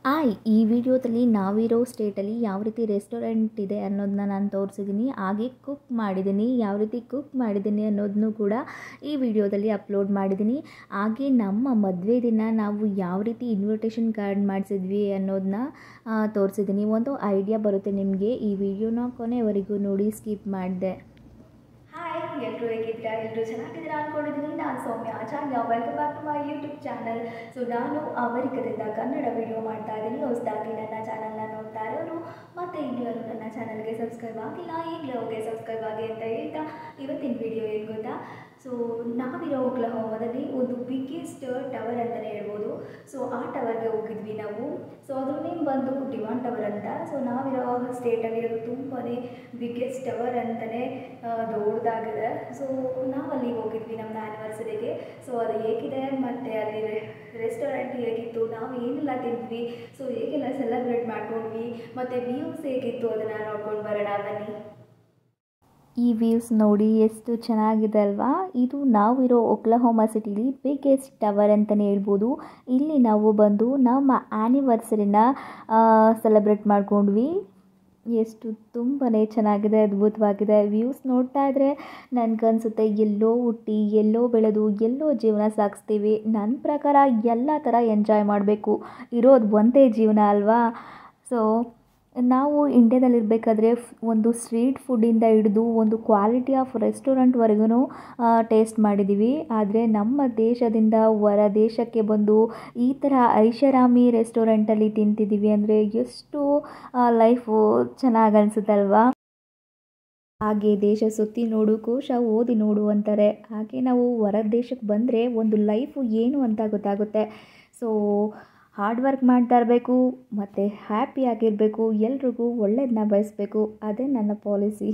Hi ಈ ವಿಡಿಯೋದಲ್ಲಿ ನಾವಿರೋ ಸ್ಟೇಟಲ್ಲಿ ಯಾವ ರೀತಿ ರೆಸ್ಟೋರೆಂಟ್ ಇದೆ ಅನ್ನೋದನ್ನ ನಾನು ತೋರಿಸಿದ್ದೀನಿ ಹಾಗೆ ಕುಕ್ ಮಾಡಿದ್ದೀನಿ ಯಾವ ರೀತಿ ಕುಕ್ ಮಾಡಿದ್ದೀನಿ ಅನ್ನೋದನ್ನು ಕೂಡ ಈ ವಿಡಿಯೋದಲ್ಲಿ ಅಪ್ಲೋಡ್ ಮಾಡಿದ್ದೀನಿ ಹಾಗೆ ನಮ್ಮ ಮದುವೆ ದಿನ ನಾವು ಯಾವ ರೀತಿ ಇನ್ವಿಟೇಷನ್ ಕಾರ್ಡ್ ಮಾಡಿಸಿದ್ವಿ ಅನ್ನೋದನ್ನ ತೋರಿಸಿದ್ದೀನಿ ಒಂದು ಐಡಿಯಾ ಬರುತ್ತೆ ನಿಮಗೆ ಈ ವಿಡಿಯೋನ ಕೊನೆವರೆಗೂ ನೋಡಿ ಸ್ಕಿಪ್ ಮಾಡಿದೆ ಹಾಯ್ ಎಲ್ಲರೂ ಹೇಗಿದ್ದೀರಾ ಎಲ್ಲರೂ ಚೆನ್ನಾಗಿದ್ದೀರಾ ಅಂದ್ಕೊಂಡಿದ್ದೀನಿ ನಾನು Soumya Acharya welcome back to my YouTube channel so ನಾನು ಅಮೆರಿಕದಿಂದ ಕನ್ನಡ ವಿಡಿಯೋ ಮಾಡ್ತಾ ಇದ್ದೀನಿ ಹೊಸದಾಗಿ ನನ್ನ ಚಾನಲ್ನ ನೋಡ್ತಾ ಇರೋರು ಮತ್ತು ಇನ್ನೂ ನನ್ನ ಚಾನಲ್ಗೆ ಸಬ್ಸ್ಕ್ರೈಬ್ ಆಗಿಲ್ಲ ಈಗಲೇ ಹೋಗಿ ಸಬ್ಸ್ಕ್ರೈಬ್ ಆಗಿ ಅಂತ ಹೇಳ್ತಾ ಇವತ್ತಿನ ವಿಡಿಯೋ ಏನು ಗೊತ್ತಾ ಸೊ ನಾವಿರೋ ಓಕ್ಲಹೋಮದಲ್ಲಿ ಒಂದು ಬಿಗ್ಗೆಸ್ಟ್ ಟವರ್ ಅಂತಲೇ ಹೇಳ್ಬೋದು ಸೊ ಆ ಟವರ್ಗೆ ಹೋಗಿದ್ವಿ ನಾವು ಸೊ ಅದ್ರ ನೇಮ್ ಬಂದು ಡಿವಾನ್ ಟವರ್ ಅಂತ ಸೊ ನಾವಿರೋ ಸ್ಟೇಟಲ್ಲಿ ಅದು ತುಂಬಾ ಬಿಗ್ಗೆಸ್ಟ್ ಟವರ್ ಅಂತಲೇ ದೊಡ್ಡದಾಗಿದೆ ಸೊ ನಾವು ಅಲ್ಲಿಗೆ ಹೋಗಿದ್ವಿ ನಮ್ಮ ಆ್ಯನಿವರ್ಸರಿಗೆ ಸೊ ಅದು ಹೇಗಿದೆ ಮತ್ತು ಅಲ್ಲಿ ರೆಸ್ಟೋರೆಂಟ್ ಹೇಗಿತ್ತು ನಾವು ಏನೆಲ್ಲ ತಿಂದ್ವಿ ಸೊ ಹೇಗೆಲ್ಲ ಸೆಲೆಬ್ರೇಟ್ ಮಾಡ್ಕೊಂಡ್ವಿ ಮತ್ತು ವ್ಯೂಸ್ ಹೇಗಿತ್ತು ಅದನ್ನು ನೋಡ್ಕೊಂಡು ಬರೋಣ ಬನ್ನಿ ಈ ವ್ಯೂಸ್ ನೋಡಿ ಎಷ್ಟು ಚೆನ್ನಾಗಿದೆ ಅಲ್ವಾ ಇದು ನಾವಿರೋ ಒಕ್ಲಹೋಮಾ ಸಿಟಿಲಿ ಬಿಗ್ಗೆಸ್ಟ್ ಟವರ್ ಅಂತಲೇ ಹೇಳ್ಬೋದು ಇಲ್ಲಿ ನಾವು ಬಂದು ನಮ್ಮ ಆ್ಯನಿವರ್ಸರಿನ ಸೆಲೆಬ್ರೇಟ್ ಮಾಡ್ಕೊಂಡ್ವಿ ಎಷ್ಟು ತುಂಬಾ ಚೆನ್ನಾಗಿದೆ ಅದ್ಭುತವಾಗಿದೆ ವ್ಯೂಸ್ ನೋಡ್ತಾ ಇದ್ದರೆ ನನಗನ್ಸುತ್ತೆ ಎಲ್ಲೋ ಹುಟ್ಟಿ ಎಲ್ಲೋ ಬೆಳೆದು ಎಲ್ಲೋ ಜೀವನ ಸಾಗಿಸ್ತೀವಿ ನನ್ನ ಪ್ರಕಾರ ಎಲ್ಲ ಥರ ಎಂಜಾಯ್ ಮಾಡಬೇಕು ಇರೋದು ಒಂದೇ ಜೀವನ ಅಲ್ವಾ ಸೊ ನಾವು ಇಂಡ್ಯಾದಲ್ಲಿರಬೇಕಾದ್ರೆ ಒಂದು ಸ್ಟ್ರೀಟ್ ಫುಡ್ಡಿಂದ ಹಿಡಿದು ಒಂದು ಕ್ವಾಲಿಟಿ ಆಫ್ ರೆಸ್ಟೋರೆಂಟ್ವರೆಗೂ ಟೇಸ್ಟ್ ಮಾಡಿದ್ದೀವಿ ಆದರೆ ನಮ್ಮ ದೇಶದಿಂದ ಹೊರ ದೇಶಕ್ಕೆ ಬಂದು ಈ ಥರ ಐಷಾರಾಮಿ ರೆಸ್ಟೋರೆಂಟಲ್ಲಿ ತಿಂತಿದ್ದೀವಿ ಅಂದರೆ ಎಷ್ಟು ಲೈಫು ಚೆನ್ನಾಗಿ ಅನಿಸುತ್ತಲ್ವಾ ಹಾಗೆ ದೇಶ ಸುತ್ತಿ ನೋಡು ಕೋಶ ಓದಿ ನೋಡು ಅಂತಾರೆ ಹಾಗೆ ನಾವು ಹೊರ ದೇಶಕ್ಕೆ ಬಂದರೆ ಒಂದು ಲೈಫು ಏನು ಅಂತ ಗೊತ್ತಾಗುತ್ತೆ ಸೊ ಹಾರ್ಡ್ ವರ್ಕ್ ಮಾಡ್ತಾ ಇರಬೇಕು ಮತ್ತು ಹ್ಯಾಪಿಯಾಗಿರಬೇಕು ಎಲ್ರಿಗೂ ಒಳ್ಳೇದನ್ನ ಬಯಸಬೇಕು ಅದೇ ನನ್ನ ಪಾಲಿಸಿ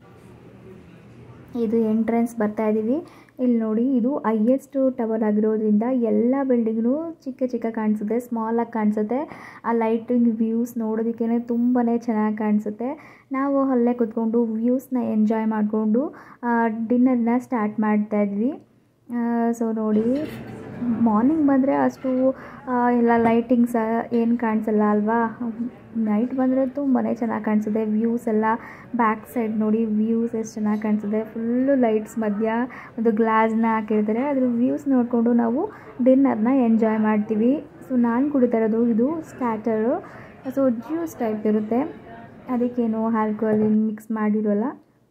ಇದು ಎಂಟ್ರೆನ್ಸ್ ಬರ್ತಾ ಇದ್ದೀವಿ ಇಲ್ಲಿ ನೋಡಿ ಇದು ಹೈಯೆಸ್ಟ್ ಟವರ್ ಆಗಿರೋದ್ರಿಂದ ಎಲ್ಲ ಬಿಲ್ಡಿಂಗ್ನು ಚಿಕ್ಕ ಚಿಕ್ಕ ಕಾಣಿಸುತ್ತೆ ಸ್ಮಾಲಾಗಿ ಕಾಣಿಸುತ್ತೆ ಆ ಲೈಟಿಂಗ್ ವ್ಯೂಸ್ ನೋಡೋದಕ್ಕೇ ತುಂಬಾ ಚೆನ್ನಾಗಿ ಕಾಣಿಸುತ್ತೆ ನಾವು ಅಲ್ಲೇ ಕೂತ್ಕೊಂಡು ವ್ಯೂಸ್ನ ಎಂಜಾಯ್ ಮಾಡಿಕೊಂಡು ಡಿನ್ನರ್ನ ಸ್ಟಾರ್ಟ್ ಮಾಡ್ತಾಯಿದ್ವಿ ಸೊ ನೋಡಿ ಮಾರ್ನಿಂಗ್ ಬಂದರೆ ಅಷ್ಟು ಎಲ್ಲ ಲೈಟಿಂಗ್ಸ್ ಏನು ಕಾಣಿಸಲ್ಲ ಅಲ್ವಾ ನೈಟ್ ಬಂದರೆ ತುಂಬಾ ಚೆನ್ನಾಗಿ ಕಾಣಿಸುತ್ತೆ ವ್ಯೂಸ್ ಎಲ್ಲ ಬ್ಯಾಕ್ ಸೈಡ್ ನೋಡಿ ವ್ಯೂಸ್ ಎಷ್ಟು ಚೆನ್ನಾಗಿ ಕಾಣಿಸುತ್ತೆ ಫುಲ್ಲು ಲೈಟ್ಸ್ ಮಧ್ಯ ಒಂದು ಗ್ಲಾಸ್ನ ಹಾಕಿರ್ತಾರೆ ಅದ್ರ ವ್ಯೂಸ್ ನೋಡಿಕೊಂಡು ನಾವು ಡಿನ್ನರ್ನ ಎಂಜಾಯ್ ಮಾಡ್ತೀವಿ ಸೊ ನಾನು ಕುಡಿತಾ ಇರೋದು ಇದು ಸ್ಟಾರ್ಟರು ಸೊ ಜ್ಯೂಸ್ ಟೈಪ್ ಇರುತ್ತೆ ಅದಕ್ಕೇನು ಆಲ್ಕೋಹಾಲ್ ಮಿಕ್ಸ್ ಮಾಡಿರೋಲ್ಲ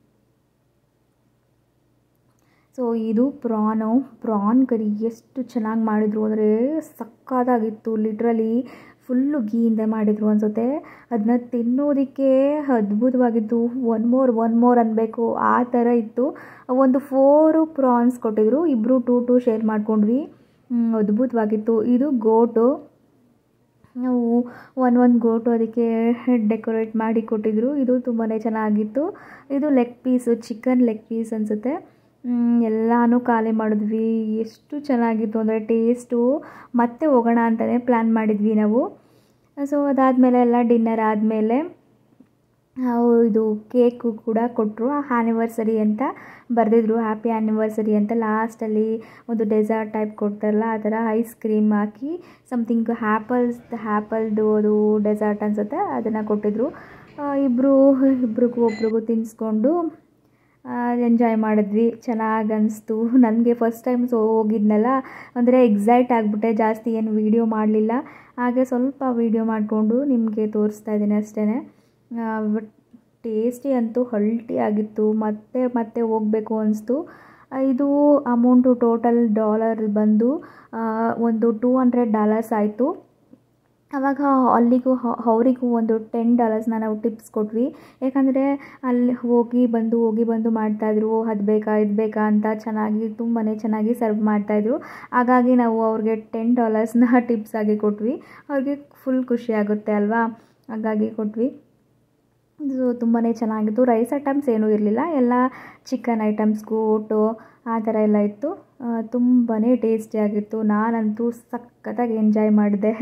ಸೊ ಇದು ಪ್ರಾನು ಪ್ರಾನ್ ಕರಿ ಎಷ್ಟು ಚೆನ್ನಾಗಿ ಮಾಡಿದರು ಅಂದರೆ ಸಕ್ಕತ್ತಾಗಿತ್ತು ಲಿಟ್ರಲಿ ಫುಲ್ಲು ಗೀಯಿಂದ ಮಾಡಿದರು ಅನಿಸುತ್ತೆ ಅದನ್ನ ತಿನ್ನೋದಕ್ಕೆ ಅದ್ಭುತವಾಗಿತ್ತು ಒನ್ ಮೋರ್ ಒನ್ ಮೋರ್ ಅನ್ನಬೇಕು ಆ ಥರ ಇತ್ತು ಒಂದು ಫೋರು ಪ್ರಾನ್ಸ್ ಕೊಟ್ಟಿದ್ರು ಇಬ್ಬರು ಟೂ ಟೂ ಶೇರ್ ಮಾಡ್ಕೊಂಡ್ವಿ ಅದ್ಭುತವಾಗಿತ್ತು ಇದು ಗೋಟು ನಾವು ಒನ್ ಒಂದು ಗೋಟು ಅದಕ್ಕೆ ಡೆಕೋರೇಟ್ ಮಾಡಿ ಕೊಟ್ಟಿದ್ರು ಇದು ತುಂಬಾ ಚೆನ್ನಾಗಿತ್ತು ಇದು leg piece chicken leg piece ಅನಿಸುತ್ತೆ ಎಲ್ಲನೂ ಖಾಲಿ ಮಾಡಿದ್ವಿ ಎಷ್ಟು ಚೆನ್ನಾಗಿತ್ತು ಅಂದರೆ ಟೇಸ್ಟು ಮತ್ತೆ ಹೋಗೋಣ ಅಂತಲೇ ಪ್ಲ್ಯಾನ್ ಮಾಡಿದ್ವಿ ನಾವು ಸೊ ಅದಾದಮೇಲೆ ಎಲ್ಲ ಡಿನ್ನರ್ ಆದಮೇಲೆ ಇದು ಕೇಕು ಕೂಡ ಕೊಟ್ಟರು ಆ್ಯನಿವರ್ಸರಿ ಅಂತ ಬರೆದಿದ್ರು ಹ್ಯಾಪಿ ಆ್ಯನಿವರ್ಸರಿ ಅಂತ ಲಾಸ್ಟಲ್ಲಿ ಒಂದು ಡೆಸರ್ಟ್ ಟೈಪ್ ಕೊಡ್ತಾರಲ್ಲ ಆ ಥರ ಐಸ್ ಕ್ರೀಮ್ ಹಾಕಿ ಸಮಥಿಂಗ್ ಹ್ಯಾಪಲ್ಸ್ ಹ್ಯಾಪಲ್ದು ಅದು ಡೆಸರ್ಟ್ ಅನಿಸುತ್ತೆ ಅದನ್ನು ಕೊಟ್ಟಿದ್ರು ಇಬ್ಬರು ಇಬ್ರಿಗೂ ಒಬ್ರಿಗೂ ತಿನ್ನಿಸ್ಕೊಂಡು ಎಂಜಾಯ್ ಮಾಡಿದ್ವಿ ಚೆನ್ನಾಗಿ ಅನಿಸ್ತು ನನಗೆ ಫಸ್ಟ್ ಟೈಮ್ ಸೊ ಹೋಗಿದ್ನಲ್ಲ ಅಂದರೆ ಎಕ್ಸೈಟ್ ಆಗಿಬಿಟ್ಟೆ ಜಾಸ್ತಿ ಏನು ವೀಡಿಯೋ ಮಾಡಲಿಲ್ಲ ಹಾಗೆ ಸ್ವಲ್ಪ ವೀಡಿಯೋ ಮಾಡಿಕೊಂಡು ನಿಮಗೆ ತೋರಿಸ್ತಾ ಇದ್ದೀನಿ ಅಷ್ಟೇ ಟೇಸ್ಟಿ ಅಂತೂ ಹಲ್ಟಿ ಆಗಿತ್ತು ಮತ್ತೆ ಮತ್ತೆ ಹೋಗಬೇಕು ಅನಿಸ್ತು ಇದು ಅಮೌಂಟು ಟೋಟಲ್ ಡಾಲರ್ ಬಂದು ಒಂದು ಟೂ ಹಂಡ್ರೆಡ್ ಡಾಲರ್ಸ್ ಆಯಿತು ಆವಾಗ ಅಲ್ಲಿಗೂ ಅವರಿಗೂ ಒಂದು ಟೆನ್ ಡಾಲರ್ಸ್ನ ನಾವು ಟಿಪ್ಸ್ ಕೊಟ್ವಿ ಯಾಕಂದರೆ ಅಲ್ಲಿ ಹೋಗಿ ಬಂದು ಹೋಗಿ ಬಂದು ಮಾಡ್ತಾಯಿದ್ರು ಅದು ಬೇಕಾ ಇದು ಬೇಕಾ ಅಂತ ಚೆನ್ನಾಗಿ ತುಂಬಾ ಚೆನ್ನಾಗಿ ಸರ್ವ್ ಮಾಡ್ತಾಯಿದ್ರು ಹಾಗಾಗಿ ನಾವು ಅವ್ರಿಗೆ ಟೆನ್ ಡಾಲರ್ಸ್ನ ಟಿಪ್ಸ್ ಆಗಿ ಕೊಟ್ವಿ ಅವ್ರಿಗೆ ಫುಲ್ ಖುಷಿ ಆಗುತ್ತೆ ಅಲ್ವಾ ಹಾಗಾಗಿ ಕೊಟ್ವಿ ಇದು ತುಂಬಾ ಚೆನ್ನಾಗಿತ್ತು ರೈಸ್ ಐಟಮ್ಸ್ ಏನೂ ಇರಲಿಲ್ಲ ಎಲ್ಲ ಚಿಕನ್ ಐಟಮ್ಸ್ ಗೋಟು ಆ ಥರ ಎಲ್ಲ ಇತ್ತು ತುಂಬಾ ಟೇಸ್ಟಿಯಾಗಿತ್ತು ನಾನಂತೂ ಸಖತ್ತಾಗಿ ಎಂಜಾಯ್ ಮಾಡಿದೆ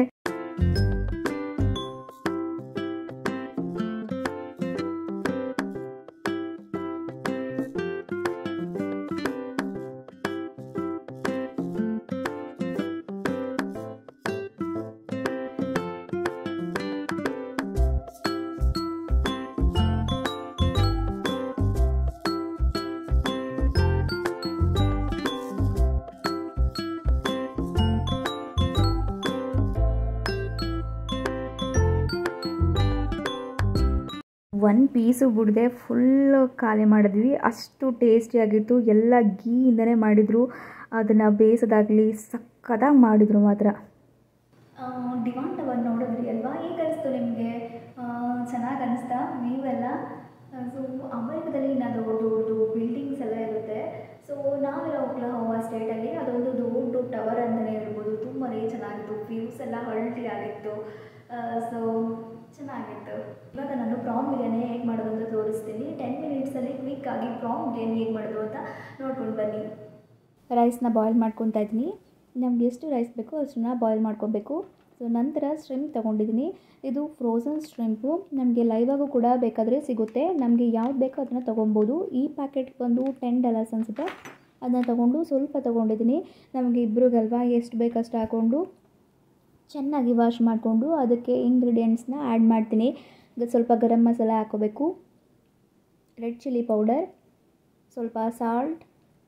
ಒಂದು ಪೀಸು ಬಿಡದೆ ಫುಲ್ಲು ಖಾಲಿ ಮಾಡಿದ್ವಿ ಅಷ್ಟು ಟೇಸ್ಟಿಯಾಗಿತ್ತು ಎಲ್ಲ ಗೀಯಿಂದನೇ ಮಾಡಿದರು ಅದನ್ನು ಬೇಯಿಸೋದಾಗಲಿ ಸಕ್ಕತ್ತಾಗಿ ಮಾಡಿದರು ಮಾತ್ರ ಡಿಮಾಂಡ್ ಟವರ್ ನೋಡಿದ್ರಿ ಅಲ್ವಾ ಹೇಗೆ ಅನಿಸ್ತು ನಿಮಗೆ ಚೆನ್ನಾಗಿ ಅನಿಸ್ತಾ ನೀವೆಲ್ಲ ಸೊ ಅಮೆರಿಕದಲ್ಲಿ ಇನ್ನು ದೊಡ್ಡ ದೊಡ್ಡದು ಬಿಲ್ಡಿಂಗ್ಸ್ ಎಲ್ಲ ಇರುತ್ತೆ ಸೊ ನಾವಿರೋ ಓಕ್ಲಹೋಮಾ ಸ್ಟೇಟಲ್ಲಿ ಅದೊಂದು ದೊಡ್ಡ ಟವರ್ ಅಂತಲೇ ಹೇಳ್ಬೋದು ತುಂಬಾ ಚೆನ್ನಾಗಿತ್ತು ವ್ಯೂಸ್ ಎಲ್ಲ ಹಲ್ಟಿ ಆಗಿತ್ತು ಸೊ ಚೆನ್ನಾಗಿತ್ತು ಇವಾಗ ನಾನು ಪ್ರಾನ್ ಬಿರಿಯಾನಿ ಹೇಗೆ ಮಾಡೋದು ಅಂತ ತೋರಿಸ್ತೀನಿ ಟೆನ್ ಮಿನಿಟ್ಸಲ್ಲಿ ಕ್ವಿಕ್ಕಾಗಿ ಪ್ರಾನ್ ಬಿರಿಯಾನಿ ಹೇಗೆ ಮಾಡೋದು ಅಂತ ನೋಡ್ಕೊಂಡು ಬನ್ನಿ ರೈಸ್ನ ಬಾಯ್ಲ್ ಮಾಡ್ಕೊತಾ ಇದ್ದೀನಿ ನಮ್ಗೆ ಎಷ್ಟು ರೈಸ್ ಬೇಕೋ ಅಷ್ಟನ್ನ ಬಾಯ್ಲ್ ಮಾಡ್ಕೊಬೇಕು ಸೊ ನಂತರ ಸ್ಟ್ರಿಂಪ್ ತೊಗೊಂಡಿದ್ದೀನಿ ಇದು ಫ್ರೋಝನ್ ಸ್ಟ್ರಿಂಪು ನಮಗೆ ಲೈವಾಗೂ ಕೂಡ ಬೇಕಾದರೆ ಸಿಗುತ್ತೆ ನಮಗೆ ಯಾವ್ದು ಬೇಕೋ ಅದನ್ನು ತೊಗೊಬೋದು ಈ ಪ್ಯಾಕೆಟ್ ಬಂದು ಟೆನ್ ಡಾಲರ್ಸ್ ಅನಿಸುತ್ತೆ ಅದನ್ನ ತೊಗೊಂಡು ಸ್ವಲ್ಪ ತೊಗೊಂಡಿದ್ದೀನಿ ನಮಗೆ ಇಬ್ರಿಗಲ್ವಾ ಎಷ್ಟು ಬೇಕಷ್ಟು ಹಾಕ್ಕೊಂಡು ಚೆನ್ನಾಗಿ ವಾಶ್ ಮಾಡಿಕೊಂಡು ಅದಕ್ಕೆ ಇಂಗ್ರೀಡಿಯೆಂಟ್ಸ್ನ ಆ್ಯಡ್ ಮಾಡ್ತೀನಿ ಸ್ವಲ್ಪ ಗರಂ ಮಸಾಲ ಹಾಕೋಬೇಕು ರೆಡ್ ಚಿಲ್ಲಿ ಪೌಡರ್ ಸ್ವಲ್ಪ ಸಾಲ್ಟ್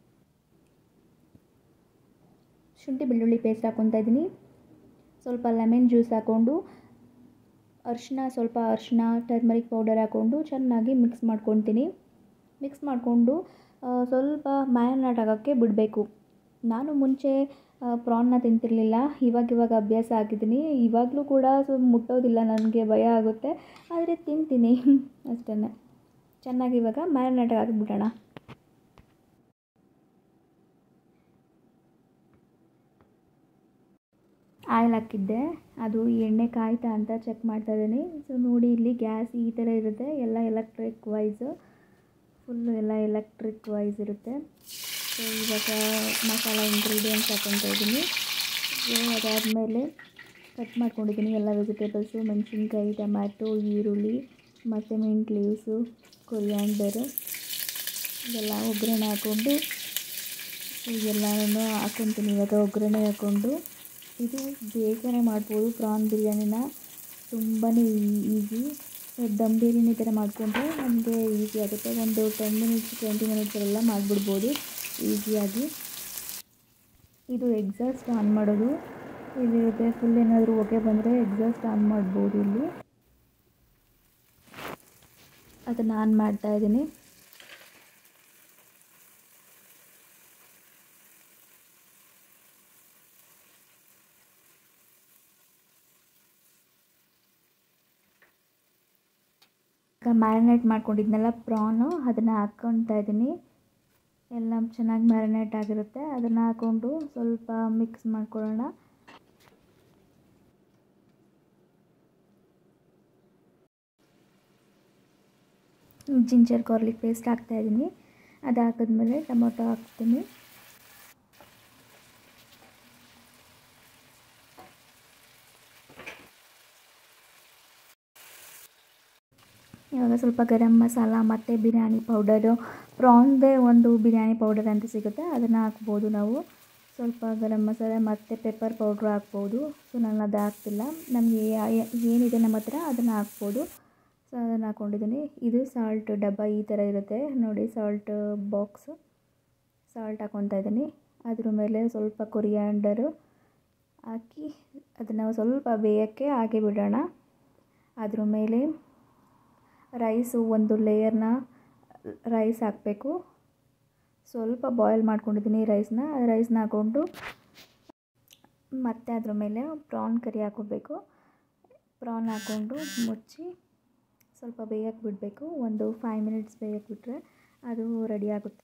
ಶುಂಠಿ ಬೆಳ್ಳುಳ್ಳಿ ಪೇಸ್ಟ್ ಹಾಕ್ಕೊತಾ ಇದ್ದೀನಿ ಸ್ವಲ್ಪ ಲೆಮನ್ ಜ್ಯೂಸ್ ಹಾಕ್ಕೊಂಡು ಅರಿಶಿನ ಸ್ವಲ್ಪ ಅರಿಶಿನ ಟರ್ಮರಿಕ್ ಪೌಡರ್ ಹಾಕ್ಕೊಂಡು ಚೆನ್ನಾಗಿ ಮಿಕ್ಸ್ ಮಾಡ್ಕೊತೀನಿ ಮಿಕ್ಸ್ ಮಾಡಿಕೊಂಡು ಸ್ವಲ್ಪ ಮ್ಯಾರಿನೇಟ್ ಆಗೋಕ್ಕೆ ಬಿಡಬೇಕು ನಾನು ಮುಂಚೆ ಪ್ರಾನ್ನ ತಿಂತಿರಲಿಲ್ಲ ಇವಾಗ ಇವಾಗ ಅಭ್ಯಾಸ ಆಗಿದ್ದೀನಿ ಇವಾಗಲೂ ಕೂಡ ಸೊ ಮುಟ್ಟೋದಿಲ್ಲ ನನಗೆ ಭಯ ಆಗುತ್ತೆ ಆದರೆ ತಿಂತೀನಿ ಅಷ್ಟೇ ಚೆನ್ನಾಗಿ ಇವಾಗ ಮ್ಯಾರಿನೇಟ್ ಆಗಿಬಿಡೋಣ ಆಯಿಲ್ ಹಾಕಿದ್ದೆ ಅದು ಎಣ್ಣೆ ಕಾಯ್ತಾ ಅಂತ ಚೆಕ್ ಮಾಡ್ತಾ ಇದ್ದೀನಿ ಸೊ ನೋಡಿ ಇಲ್ಲಿ ಗ್ಯಾಸ್ ಈ ಥರ ಇರುತ್ತೆ ಎಲ್ಲ ಎಲೆಕ್ಟ್ರಿಕ್ ವೈಸು ಫುಲ್ಲು ಎಲ್ಲ ಎಲೆಕ್ಟ್ರಿಕ್ ವೈಸ್ ಇರುತ್ತೆ ಸೊ ಇವಾಗ ಮಸಾಲ ಇಂಗ್ರೀಡಿಯೆಂಟ್ಸ್ ಹಾಕ್ಕೊತಾ ಇದ್ದೀನಿ ಸೊ ಅದಾದಮೇಲೆ ಕಟ್ ಮಾಡ್ಕೊಂಡಿದ್ದೀನಿ ಎಲ್ಲ ವೆಜಿಟೇಬಲ್ಸು ಮೆಣಸಿನ್ಕಾಯಿ ಟೊಮ್ಯಾಟೊ ಈರುಳ್ಳಿ ಮತ್ತು ಮಿಂಟ್ ಲೀವ್ಸು ಕೊರಿಯಾಂಡರು ಇದೆಲ್ಲ ಒಗ್ಗರಣೆ ಹಾಕ್ಕೊಂಡು ಇದೆಲ್ಲನೂ ಹಾಕ್ಕೊತೀನಿ ಇವಾಗ ಒಗ್ಗರಣೆ ಹಾಕ್ಕೊಂಡು ಇದು ಬೇಗನೆ ಮಾಡ್ಬೋದು ಪ್ರಾನ್ ಬಿರಿಯಾನಿನ ತುಂಬಾ ಈಸಿ ದಮ್ ಬಿರಿಯಾನಿ ಥರ ಮಾಡಿಕೊಂಡ್ರೆ ನಮಗೆ ಈಸಿ ಆಗುತ್ತೆ ಒಂದು ಟೆನ್ ಮಿನಿಟ್ಸ್ ಟ್ವೆಂಟಿ ಮಿನಿಟ್ಸಲ್ಲೆಲ್ಲ ಮಾಡಿಬಿಡ್ಬೋದು ಈಸಿಯಾಗಿ ಇದು ಎಕ್ಸಾಸ್ಟ್ ಆನ್ ಮಾಡೋದು ಇಲ್ಲಿರುತ್ತೆ ಫುಲ್ ಏನಾದರೂ ಹೊಗೆ ಬಂದರೆ ಎಕ್ಸಾಸ್ಟ್ ಆನ್ ಮಾಡ್ಬೋದು ಇಲ್ಲಿ ಅದನ್ನು ಆನ್ ಮಾಡ್ತಾ ಇದ್ದೀನಿ ಮ್ಯಾರಿನೇಟ್ ಮಾಡ್ಕೊಂಡಿದ್ನೆಲ್ಲ ಪ್ರಾನು ಅದನ್ನು ಹಾಕ್ಕೊತಾ ಇದ್ದೀನಿ ಎಲ್ಲ ಚೆನ್ನಾಗಿ ಮ್ಯಾರಿನೇಟ್ ಆಗಿರುತ್ತೆ ಅದನ್ನು ಹಾಕ್ಕೊಂಡು ಸ್ವಲ್ಪ ಮಿಕ್ಸ್ ಮಾಡ್ಕೊಳ್ಳೋಣ ಜಿಂಜರ್ ಗಾರ್ಲಿಕ್ ಪೇಸ್ಟ್ ಹಾಕ್ತಾಯಿದ್ದೀನಿ ಅದು ಹಾಕಿದ್ಮೇಲೆ ಟೊಮೊಟೊ ಹಾಕ್ತೀನಿ ಇವಾಗ ಸ್ವಲ್ಪ ಗರಂ ಮಸಾಲ ಮತ್ತು ಬಿರಿಯಾನಿ ಪೌಡರು ಪ್ರಾನ್ದೇ ಒಂದು ಬಿರಿಯಾನಿ ಪೌಡರ್ ಅಂತ ಸಿಗುತ್ತೆ ಅದನ್ನು ಹಾಕ್ಬೋದು ನಾವು ಸ್ವಲ್ಪ ಗರಂ ಮಸಾಲೆ ಮತ್ತು ಪೆಪ್ಪರ್ ಪೌಡ್ರು ಹಾಕ್ಬೋದು ಸೊ ನಾನು ಅದು ಹಾಕ್ತಿಲ್ಲ ನಮಗೆ ಏನಿದೆ ನಮ್ಮ ಹತ್ರ ಅದನ್ನು ಹಾಕ್ಬೋದು ಸೊ ಅದನ್ನು ಹಾಕ್ಕೊಂಡಿದ್ದೀನಿ ಇದು ಸಾಲ್ಟ್ ಡಬ್ಬ ಈ ಥರ ಇರುತ್ತೆ ನೋಡಿ ಸಾಲ್ಟ್ ಬಾಕ್ಸು ಸಾಲ್ಟ್ ಹಾಕ್ಕೊತಾ ಇದ್ದೀನಿ ಅದ್ರ ಮೇಲೆ ಸ್ವಲ್ಪ ಕೊರಿಯಾಂಡರು ಹಾಕಿ ಅದನ್ನು ಸ್ವಲ್ಪ ಬೇಯೋಕ್ಕೆ ಹಾಕಿ ಬಿಡೋಣ ಅದ್ರ ಮೇಲೆ ರೈಸು ಒಂದು ಲೇಯರ್ನ ರೈಸ್ ಹಾಕಬೇಕು ಸ್ವಲ್ಪ ಬಾಯ್ಲ್ ಮಾಡ್ಕೊಂಡಿದ್ದೀನಿ ರೈಸ್ನ ರೈಸ್ನ ಹಾಕ್ಕೊಂಡು ಮತ್ತು ಅದ್ರ ಮೇಲೆ ಪ್ರಾನ್ ಕರಿ ಹಾಕೋಬೇಕು ಪ್ರಾನ್ ಹಾಕ್ಕೊಂಡು ಮುಚ್ಚಿ ಸ್ವಲ್ಪ ಬೇಯಕ್ಕೆ ಬಿಡಬೇಕು ಒಂದು ಫೈವ್ ಮಿನಿಟ್ಸ್ ಬೇಯಕ್ಕೆ ಬಿಟ್ಟರೆ ಅದು ರೆಡಿ ಆಗುತ್ತೆ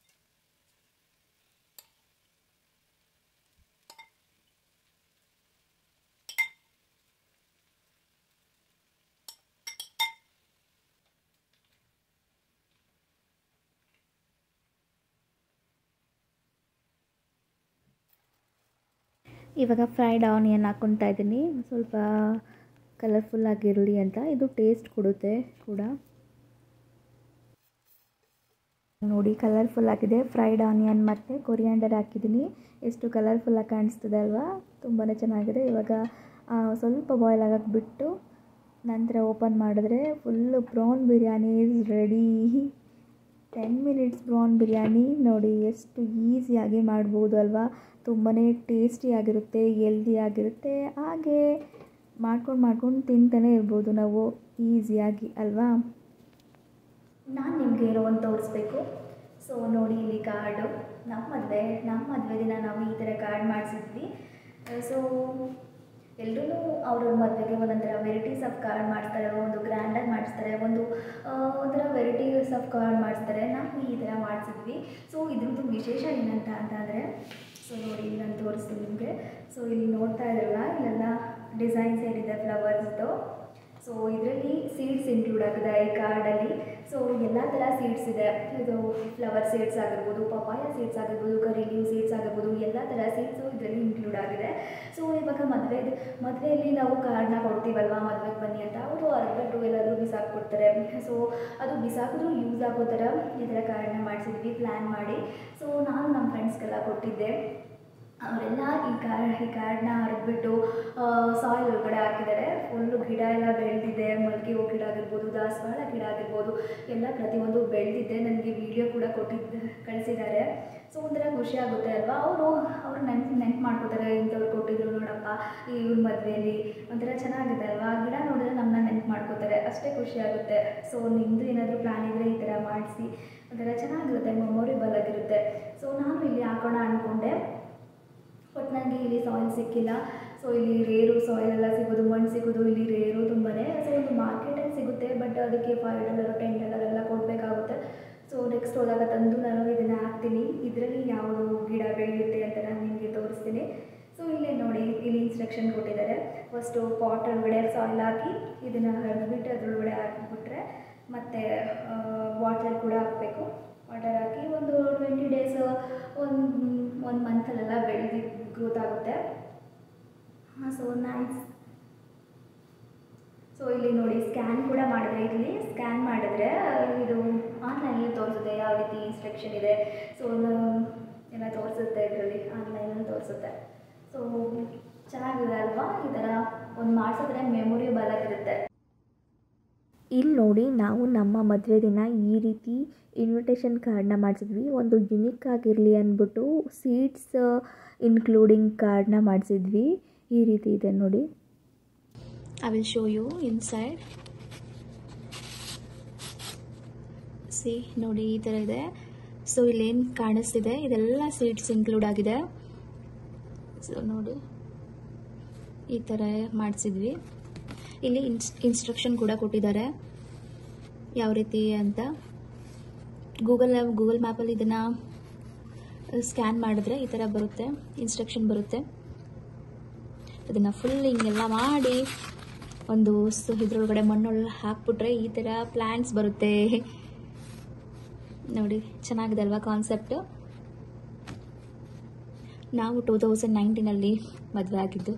ಇವಾಗ ಫ್ರೈಡ್ ಆನಿಯನ್ ಹಾಕ್ಕೊತಾ ಇದ್ದೀನಿ ಸ್ವಲ್ಪ ಕಲರ್ಫುಲ್ ಆಗಿರಲಿ ಅಂತ ಇದು ಟೇಸ್ಟ್ ಕೊಡುತ್ತೆ ಕೂಡ ನೋಡಿ ಕಲರ್ಫುಲ್ ಆಗಿದೆ ಫ್ರೈಡ್ ಆನಿಯನ್ ಮತ್ತು ಕೊರಿಯಾಂಡರ್ ಹಾಕಿದ್ದೀನಿ ಎಷ್ಟು ಕಲರ್ಫುಲ್ಲಾಗಿ ಕಾಣಿಸ್ತದೆ ಅಲ್ವಾ ತುಂಬಾ ಚೆನ್ನಾಗಿದೆ ಇವಾಗ ಸ್ವಲ್ಪ ಬಾಯ್ಲ್ ಆಗಕ್ಕೆ ಬಿಟ್ಟು ನಂತರ ಓಪನ್ ಮಾಡಿದ್ರೆ full prawn biryani is ready ten minutes prawn biryani ನೋಡಿ ಎಷ್ಟು ಈಸಿಯಾಗಿ ಮಾಡ್ಬೋದು ಅಲ್ವಾ ತುಂಬಾ ಟೇಸ್ಟಿಯಾಗಿರುತ್ತೆ ಎಲ್ದಿಯಾಗಿರುತ್ತೆ ಹಾಗೆ ಮಾಡ್ಕೊಂಡು ಮಾಡ್ಕೊಂಡು ತಿಂತಾನೆ ಇರ್ಬೋದು ನಾವು ಈಸಿಯಾಗಿ ಅಲ್ವಾ ನಾನು ನಿಮಗೆ ಇರೋ ಒಂದು ತೋರಿಸ್ಬೇಕು ಸೊ ನೋಡಿ ಇಲ್ಲಿ ಕಾರ್ಡು ನಮ್ಮ ಮದುವೆ ನಮ್ಮ ಮದುವೆ ದಿನ ನಾವು ಈ ಥರ ಕಾರ್ಡ್ ಮಾಡಿಸಿದ್ವಿ ಸೊ ಎಲ್ಲರೂ ಅವ್ರವ್ರ ಮದುವೆಗೆ ಒಂದೊಂಥರ ವೆರೈಟೀಸ್ ಆಫ್ ಕಾರ್ಡ್ ಮಾಡ್ತಾರೆ ಒಂದು ಗ್ರ್ಯಾಂಡಾಗಿ ಮಾಡಿಸ್ತಾರೆ ಒಂದು ಆ, ಒಂಥರ ವೆರೈಟೀಸ್ ಆಫ್ ಕಾರ್ಡ್ ಮಾಡಿಸ್ತಾರೆ ನಾವು ಈ ಥರ ಮಾಡಿಸಿದ್ವಿ ಸೊ ಇದ್ರದ್ದು ವಿಶೇಷ ಏನಂತ ಅಂತಂದರೆ ಸೊ ನೋಡಿ ಇಲ್ಲಿ ನಾನು ತೋರಿಸ್ತೀನಿ ನಿಮಗೆ ಸೊ ಇಲ್ಲಿ ನೋಡ್ತಾ ಇದ್ರಲ್ಲ ಇಲ್ಲೆಲ್ಲ ಡಿಸೈನ್ಸ್ ಏನಿದೆ ಫ್ಲವರ್ಸ್ದು ಸೊ ಇದರಲ್ಲಿ ಸೀಡ್ಸ್ ಇನ್ಕ್ಲೂಡ್ ಆಗಿದೆ ಈ ಕಾರ್ಡಲ್ಲಿ ಸೊ ಎಲ್ಲ ಥರ ಸೀಡ್ಸ್ ಇದೆ ಇದು ಫ್ಲವರ್ ಸೀಡ್ಸ್ ಆಗಿರ್ಬೋದು ಪಪಾಯ ಸೀಡ್ಸ್ ಆಗಿರ್ಬೋದು ಕರಿ ಲೀವ್ ಸೀಡ್ಸ್ ಆಗಿರ್ಬೋದು ಎಲ್ಲ ಥರ ಸೀಡ್ಸು ಇದರಲ್ಲಿ ಇನ್ಕ್ಲೂಡ್ ಆಗಿದೆ ಸೊ ಇವಾಗ ಮದುವೆ ಮದುವೆಯಲ್ಲಿ ನಾವು ಕಾರ್ಡ್ನ ಕೊಡ್ತೀವಲ್ವಾ ಮದುವೆಗೆ ಬನ್ನಿ ಅಂತ ಅವರು ಅರ್ಧಟ್ಟು ಎಲ್ಲಾದರೂ ಬಿಸಾಕ್ಬಿಡ್ತಾರೆ ಸೊ ಅದು ಬಿಸಾಕಿದ್ರು ಯೂಸ್ ಆಗೋ ಥರ ಈ ಥರ ಕಾರ್ಡ್ನ ಮಾಡಿಸಿದ್ವಿ ಪ್ಲ್ಯಾನ್ ಮಾಡಿ ಸೊ ನಾನು ನಮ್ಮ ಫ್ರೆಂಡ್ಸ್ಗೆಲ್ಲ ಕೊಟ್ಟಿದ್ದೆ ಅವರೆಲ್ಲ ಈ ಕಾರ್ಡ್ ಈ ಕಾರ್ಡ್ನ ಹರಿದ್ಬಿಟ್ಟು ಸಾಯಿಲ್ ಒಳಗಡೆ ಹಾಕಿದ್ದಾರೆ ಫುಲ್ಲು ಗಿಡ ಎಲ್ಲ ಬೆಳೆದಿದೆ ಮಲ್ಲಿಗೆ ಹೂ ಗಿಡ ಆಗಿರ್ಬೋದು ದಾಸವಾಳ ಗಿಡ ಆಗಿರ್ಬೋದು ಎಲ್ಲ ಪ್ರತಿಯೊಂದು ಬೆಳೆದಿದೆ ನನಗೆ ವಿಡಿಯೋ ಕೂಡ ಕೊಟ್ಟಿದ್ದ ಕಳಿಸಿದ್ದಾರೆ ಸೊ ಒಂಥರ ಖುಷಿ ಆಗುತ್ತೆ ಅಲ್ವಾ ಅವರು ಅವ್ರು ನೆನ್ಪು ನೆನ್ಪು ಮಾಡ್ಕೋತಾರೆ ಇಂಥವ್ರು ಕೊಟ್ಟಿದ್ರು ನೋಡಪ್ಪ ಈ ಇವ್ರ ಮದುವೆಯಲ್ಲಿ ಒಂಥರ ಚೆನ್ನಾಗಿದೆ ಅಲ್ವಾ ಗಿಡ ನೋಡಿದ್ರೆ ನಮ್ಮನ್ನ ನೆನ್ಪು ಮಾಡ್ಕೋತಾರೆ ಅಷ್ಟೇ ಖುಷಿ ಆಗುತ್ತೆ ಸೊ ನಿಮ್ಮದು ಏನಾದರೂ ಪ್ಲ್ಯಾನ್ ಇದ್ದರೆ ಈ ಥರ ಮಾಡಿಸಿ ಒಂಥರ ಚೆನ್ನಾಗಿರುತ್ತೆ ಮೆಮೊರೇಬಲ್ ಆಗಿರುತ್ತೆ ಸೊ ನಾನು ಇಲ್ಲಿ ಹಾಕೋಣ ಅಂದ್ಕೊಂಡೆ ಬಟ್ ನನಗೆ ಇಲ್ಲಿ ಸಾಯಿಲ್ ಸಿಕ್ಕಿಲ್ಲ ಸೊ ಇಲ್ಲಿ ರೇರು ಸಾಯಿಲ್ ಎಲ್ಲ ಸಿಗೋದು ಮಣ್ಣು ಸಿಗೋದು ಇಲ್ಲಿ ರೇರು ತುಂಬಾ ಸೊ ಒಂದು ಮಾರ್ಕೆಟಲ್ಲಿ ಸಿಗುತ್ತೆ ಬಟ್ ಅದಕ್ಕೆ ಫೈವ್ ಡಾಲರ್ ಟೆನ್ ಡಾಲರ್ ಎಲ್ಲ ಕೊಡಬೇಕಾಗುತ್ತೆ ಸೊ ನೆಕ್ಸ್ಟ್ ಹೋದಾಗ ತಂದು ನಾನು ಇದನ್ನು ಹಾಕ್ತೀನಿ ಇದರಲ್ಲಿ ಯಾವುದು ಗಿಡ ಬೆಳೆಯುತ್ತೆ ಅಂತ ನಾನು ನಿಮಗೆ ತೋರಿಸ್ತೀನಿ ಸೊ ಇಲ್ಲೇ ನೋಡಿ ಇಲ್ಲಿ ಇನ್ಸ್ಟ್ರಕ್ಷನ್ ಕೊಟ್ಟಿದ್ದಾರೆ ಫಸ್ಟು ಪಾಟ್ ಒಳಗಡೆ ಸಾಯಿಲ್ ಹಾಕಿ ಇದನ್ನು ಹರಿದ್ಬಿಟ್ಟು ಅದ್ರೊಳಗಡೆ ಹಾಕಿಬಿಟ್ರೆ ಮತ್ತು ವಾಟರ್ ಕೂಡ ಹಾಕಬೇಕು ವಾಟರ್ ಹಾಕಿ ಒಂದು ಟ್ವೆಂಟಿ ಡೇಸ್ ಒಂದು ಒಂದು ಮಂತಲ್ಲೆಲ್ಲ ಬೆಳೆದು ಗ್ರೋತ್ ಆಗುತ್ತೆ ಸೊ ನೈಸ್ ಸೊ ಇಲ್ಲಿ ನೋಡಿ ಸ್ಕ್ಯಾನ್ ಕೂಡ ಮಾಡಿದ್ರೆ ಇಲ್ಲಿ ಸ್ಕ್ಯಾನ್ ಮಾಡಿದ್ರೆ ಇದು ಆನ್ಲೈನಲ್ಲಿ ತೋರಿಸುತ್ತೆ ಯಾವ ರೀತಿ ಇನ್ಸ್ಟ್ರಕ್ಷನ್ ಇದೆ ಸೊ ಎಲ್ಲ ತೋರಿಸುತ್ತೆ ಇದರಲ್ಲಿ ಆನ್ಲೈನಲ್ಲಿ ತೋರಿಸುತ್ತೆ ಸೊ ಚೆನ್ನಾಗಿದೆ ಅಲ್ವಾ ಈ ಥರ ಒಂದು ಮಾಡಿಸಿದ್ರೆ ಮೆಮೊರಿಯಬಲ್ ಆಗಿರುತ್ತೆ ಇಲ್ಲಿ ನೋಡಿ ನಾವು ನಮ್ಮ ಮದುವೆ ದಿನ ಈ ರೀತಿ ಇನ್ವಿಟೇಷನ್ ಕಾರ್ಡ್ನ ಮಾಡಿಸಿದ್ವಿ ಒಂದು ಯುನಿಕ್ ಆಗಿರಲಿ ಅಂದ್ಬಿಟ್ಟು ಸೀಡ್ಸ್ ಇನ್ಕ್ಲೂಡಿಂಗ್ ಕಾರ್ಡ್ನ ಮಾಡಿಸಿದ್ವಿ ಈ ರೀತಿ ಇದೆ ನೋಡಿ I will show you inside. See ನೋಡಿ ಈ ಥರ ಇದೆ ಸೊ ಇಲ್ಲೇನು ಕಾಣಿಸ್ತಿದೆ ಇದೆಲ್ಲ ಸೀಡ್ಸ್ ಇನ್ಕ್ಲೂಡ್ ಆಗಿದೆ ಸೊ ನೋಡಿ ಈ ಥರ ಮಾಡಿಸಿದ್ವಿ ಇಲ್ಲಿ ಇನ್ಸ್ ಇನ್ಸ್ಟ್ರಕ್ಷನ್ ಕೂಡ ಕೊಟ್ಟಿದ್ದಾರೆ ಯಾವ ರೀತಿ ಅಂತ ಗೂಗಲ್ ಗೂಗಲ್ ಮ್ಯಾಪಲ್ಲಿ ಇದನ್ನು ಸ್ಕ್ಯಾನ್ ಮಾಡಿದ್ರೆ ಈ ಥರ ಬರುತ್ತೆ ಇನ್ಸ್ಟ್ರಕ್ಷನ್ ಬರುತ್ತೆ ಅದನ್ನು ಫುಲ್ ಹಿಂಗೆಲ್ಲ ಮಾಡಿ ಒಂದು ಸ ಇದ್ರೊಳಗಡೆ ಮಣ್ಣೊಳಗೆ ಹಾಕ್ಬಿಟ್ರೆ ಈ ಥರ ಪ್ಲ್ಯಾಂಟ್ಸ್ ಬರುತ್ತೆ ನೋಡಿ ಚೆನ್ನಾಗಿದೆ ಅಲ್ವಾ ಕಾನ್ಸೆಪ್ಟು ನಾವು ಟೂ ತೌಸಂಡ್ ನೈನ್ಟೀನಲ್ಲಿ ಮದುವೆ ಆಗಿದ್ದು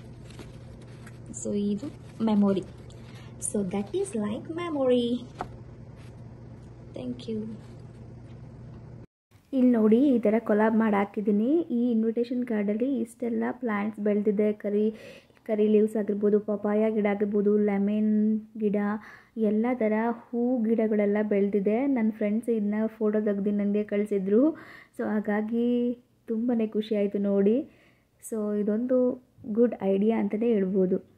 ಸೊ ಇದು memory so that is like memory thank you ಇಲ್ಲಿ ನೋಡಿ ಈ ಥರ ಕೊಲಾಬ್ ಮಾಡಿ ಹಾಕಿದ್ದೀನಿ ಈ ಇನ್ವಿಟೇಷನ್ ಕಾರ್ಡಲ್ಲಿ ಇಷ್ಟೆಲ್ಲ ಪ್ಲ್ಯಾಂಟ್ಸ್ ಬೆಳೆದಿದೆ ಕರಿ ಕರಿ ಲೀವ್ಸ್ ಆಗಿರ್ಬೋದು ಪಪಾಯ ಗಿಡ ಆಗಿರ್ಬೋದು ಲೆಮನ್ ಗಿಡ ಎಲ್ಲ ಥರ ಹೂ ಗಿಡಗಳೆಲ್ಲ ಬೆಳೆದಿದೆ ನನ್ನ ಫ್ರೆಂಡ್ಸ್ ಇದನ್ನ ಫೋಟೋ ತೆಗ್ದು ನನಗೆ ಕಳಿಸಿದ್ರು ಸೊ ಹಾಗಾಗಿ ತುಂಬಾ ಖುಷಿ ಆಯಿತು ನೋಡಿ ಸೊ ಇದೊಂದು ಗುಡ್ ಐಡಿಯಾ ಅಂತಲೇ ಹೇಳ್ಬೋದು